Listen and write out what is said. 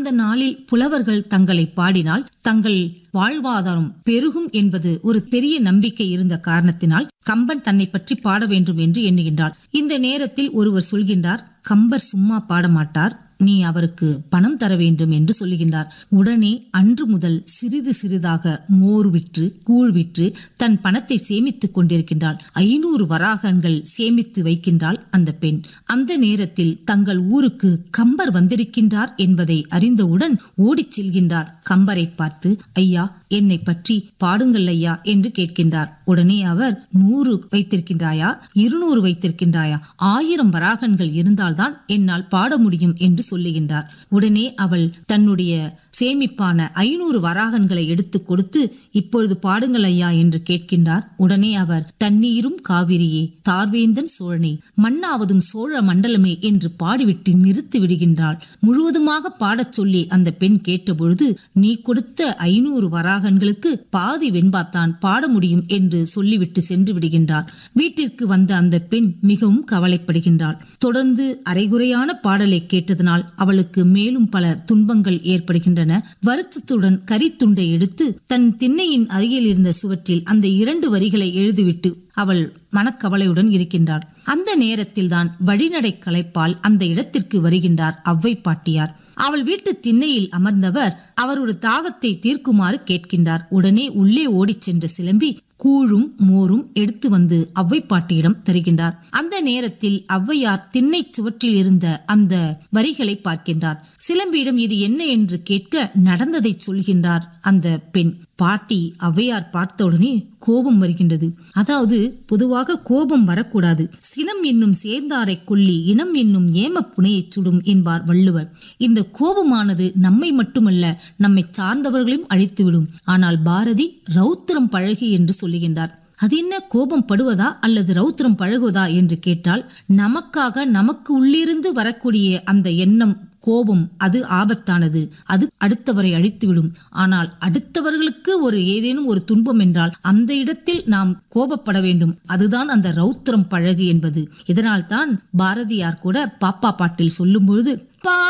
அந்த நாளில் புலவர்கள் தங்களை பாடினால் தங்கள் வாழ்வாதாரம் பெருகும் என்பது ஒரு பெரிய நம்பிக்கை இருந்த காரணத்தினால் கம்பன் தன்னை பற்றி பாட வேண்டும் என்று எண்ணுகின்றார் இந்த நேரத்தில் ஒருவர் சொல்கின்றார் கம்பர் சும்மா பாடமாட்டார் நீ அவருக்கு பணம் தர வேண்டும் என்று சொல்லுகின்றார் உடனே அன்று முதல் சிறிது சிறிதாக மோர் விற்று கூழ் விற்று தன் பணத்தை சேமித்துக் கொண்டிருக்கின்றாள் ஐநூறு வராகங்கள் சேமித்து வைக்கின்றாள் அந்த பெண் அந்த நேரத்தில் தங்கள் ஊருக்கு கம்பர் வந்திருக்கின்றார் என்பதை அறிந்தவுடன் ஓடிச் செல்கின்றார் கம்பரை பார்த்து ஐயா என்னை பற்றி பாடுங்கள் ஐயா என்று கேட்கின்றார் உடனே அவர் நூறு வைத்திருக்கின்றாயா இருநூறு வைத்திருக்கின்றாயா ஆயிரம் வராகன்கள் இருந்தால்தான் என்னால் பாட முடியும் என்று சொல்லுகின்றார் உடனே அவள் தன்னுடைய சேமிப்பான ஐநூறு வராகன்களை எடுத்து கொடுத்து இப்பொழுது பாடுங்கள் ஐயா என்று கேட்கின்றார் உடனே அவர் தண்ணீரும் காவிரியே தார்வேந்தன் சோழனே மண்ணாவதும் சோழ மண்டலமே என்று பாடிவிட்டு நிறுத்தி விடுகின்றாள் முழுவதுமாக பாடச் சொல்லி அந்த பெண் கேட்டபொழுது நீ கொடுத்த ஐநூறு வராகன்களுக்கு பாதி வெண்பாத்தான் பாட முடியும் என்று சொல்லிவிட்டு சென்று விடுகின்றார் வீட்டிற்கு வந்த அந்த பெண் மிகவும் கவலைப்படுகின்றாள் தொடர்ந்து அரைகுறையான பாடலை கேட்டதனால் அவளுக்கு மேலும் பல துன்பங்கள் ஏற்படுகின்றன வருத்தத்துடன் கரித்துண்டை எடுத்து தன் திண்ணையின் அருகில் இருந்த சுவற்றில் அந்த இரண்டு வரிகளை எழுதிவிட்டு அவள் மனக்கவலையுடன் இருக்கின்றாள் அந்த நேரத்தில்தான் வழிநடை களைப்பால் அந்த இடத்திற்கு வருகின்றார் அவ்வை பாட்டியார் அவள் வீட்டு திண்ணையில் அமர்ந்தவர் அவருடைய தாகத்தை தீர்க்குமாறு கேட்கின்றார் உடனே உள்ளே ஓடிச் சென்ற சிலம்பி கூழும் மோரும் எடுத்து வந்து அவ்வை பாட்டியிடம் தருகின்றார் அந்த நேரத்தில் ஔவையார் திண்ணை சுவற்றில் இருந்த அந்த வரிகளை பார்க்கின்றார் சிலம்பியிடம் இது என்ன என்று கேட்க நடந்ததை சொல்கின்றார் அந்த பெண் பாட்டி ஔவையார் பார்த்தவுடனே கோபம் வருகின்றது அதாவது பொதுவாக கோபம் வரக்கூடாது சினம் என்னும் சேர்ந்தாரை கொல்லி இனம் என்னும் ஏம புனையைச் சுடும் என்பார் வள்ளுவர் இந்த கோபமானது நம்மை மட்டுமல்ல நம்மை சார்ந்தவர்களையும் அழித்துவிடும் ஆனால் பாரதி ரௌத்திரம் பழகி என்று சொல்லுகின்றார் அது என்ன கோபம் படுவதா அல்லது ரௌத்திரம் பழகுவதா என்று கேட்டால் நமக்காக நமக்கு உள்ளிருந்து வரக்கூடிய அந்த எண்ணம் கோபம் அது ஆபத்தானது அது அடுத்தவரை அழித்துவிடும் ஆனால் அடுத்தவர்களுக்கு ஒரு ஏதேனும் ஒரு துன்பம் என்றால் அந்த இடத்தில் நாம் கோபப்பட வேண்டும் அதுதான் அந்த ரௌத்திரம் பழகு என்பது இதனால் தான் பாரதியார் கூட பாப்பா பாட்டில் சொல்லும் பொழுது பா